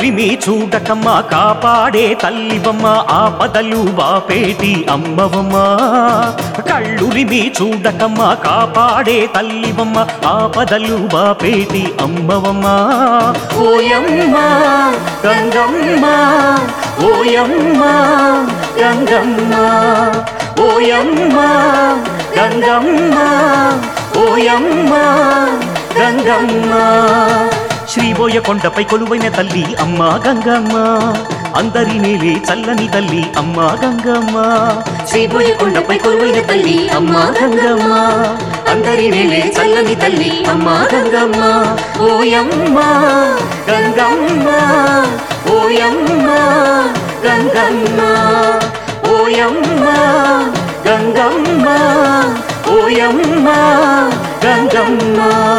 కళ్ళురిమి చూడకమ్మ కాపాడే తల్లివమ్మ ఆపదలు బాపేటి అమ్మవమ్మ కళ్ళురిమి చూడకమ్మ కాపాడే తల్లివమ్మ ఆపదలు బాపేటి అమ్మవమ్మ ఓయమ్మ గంగమ్మ ఓయమ్మ గంగమ్మ ఓయమ్మ గంగమ్మ ఓయమ్మ గంగమ్మ శ్రీబోయ కొండపై కొలువైన తల్లి అమ్మ గంగమ్మ అందరి నేలే చల్లని తల్లి అమ్మ గంగమ్మ శ్రీబోయ కొండపై కొలువైన తల్లి అమ్మ గంగమ్మ అందరి నేలే చల్లని తల్లి అమ్మ గంగమ్మ ఓయమ్మ గంగమ్మ ఓయమ్మ గంగమ్మ ఓయమ్మ గంగమ్మ ఓయమ్మ గంగమ్మ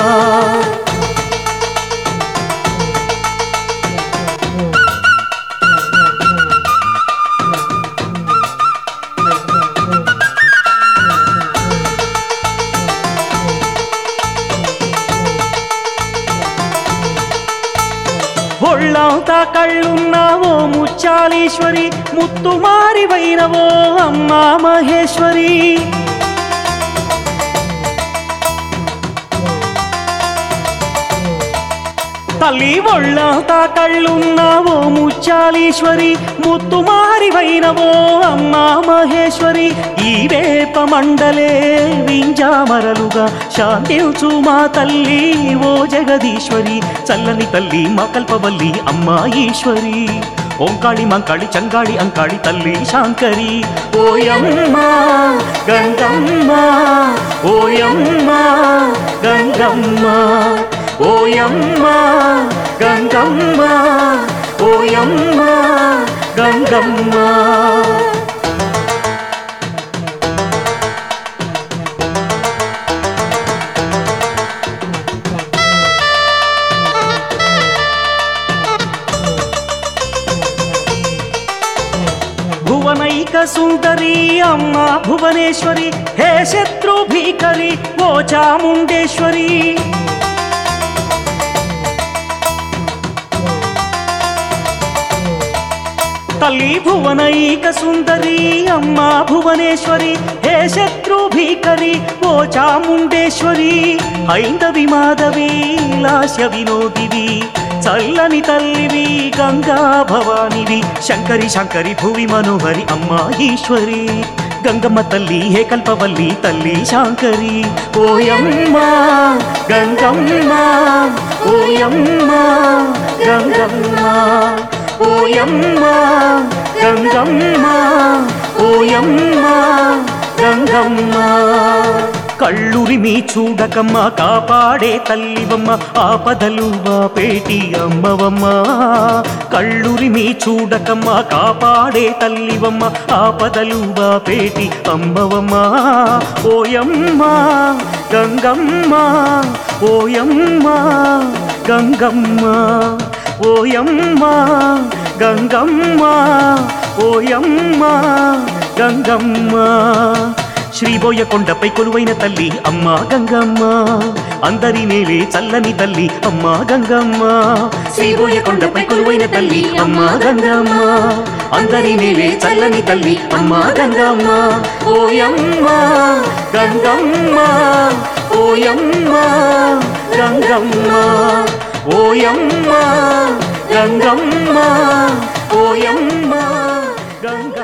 ఒళ్ళంతా కళ్ళున్నావో ముచ్చాలీశ్వరి ముత్తు మారివైనవో అమ్మా మహేశ్వరి తల్లి ఒళ్ళంతా కళ్ళున్నావో ముచ్చాలీశ్వరి ముత్తు మారివైనవో అమ్మా మహేశ్వరి ఈ వేప మండలే వింజామరలుగా శాంతించు మా తల్లి ఓ జగదీశ్వరి చల్లని తల్లి మా కల్పవల్లి అమ్మా ఈశ్వరి ఓంకాళి మంకాళి చంగాళి అంకాళి తల్లి శాంకరి ఓయమ్మ గంగమ్మ ఓయమ్మ గంగమ్మ ఓయమ్మ గంగమ్మ ఓయమ్మ గంగమ్మ భువనైక సుందరి అమ్మ భువనేశ్వరి హే శత్రు భీకరి ఓ చాముండేశ్వరి తల్లి భువనైక సుందరి అమ్మ భువనేశ్వరి హే శత్రు భీకరి ఓ చాముండేశ్వరి ఐందవి మాధవి లాస్య వినోదివి చల్లని తల్లివి గంగా భవానివి శంకరి శంకరి భువి మనోహరి అమ్మా ఈశ్వరి గంగమ్మ తల్లి హే కల్పవల్లి తల్లి శాంకరి ఓయమ్మ గంగమ్మ ఓయమ్మ గంగమ్మ ఓయమ్మ గంగమ్మ ఓయమ్మ గంగమ్మ కళ్ళురిమి చూడకమ్మ కాపాడే తల్లివమ్మ ఆపదలు బాపేటి అమ్మవమ్మ కళ్ళురిమి చూడకమ్మ కాపాడే తల్లివమ్మ ఆపదలు బాపేటి అమ్మవమ్మ ఓయమ్మ గంగమ్మ ఓయమ్మ గంగమ్మ ఓయమ్మ గంగమ్మ ఓయమ్మ గంగమ్మ శ్రీబోయ కొండపై కొలువైన తల్లి అమ్మ గంగమ్మ అందరి నేలే చల్లని తల్లి అమ్మ గంగమ్మ శ్రీబోయ కొండపై కొలువైన తల్లి అమ్మ గంగమ్మ అందరి నేలే చల్లని తల్లి అమ్మ గంగమ్మ ఓయమ్మ గంగమ్మ ఓయమ్మ గంగమ్మ ఓయమ్మ గంగమ్మ ఓయమ్మ గంగ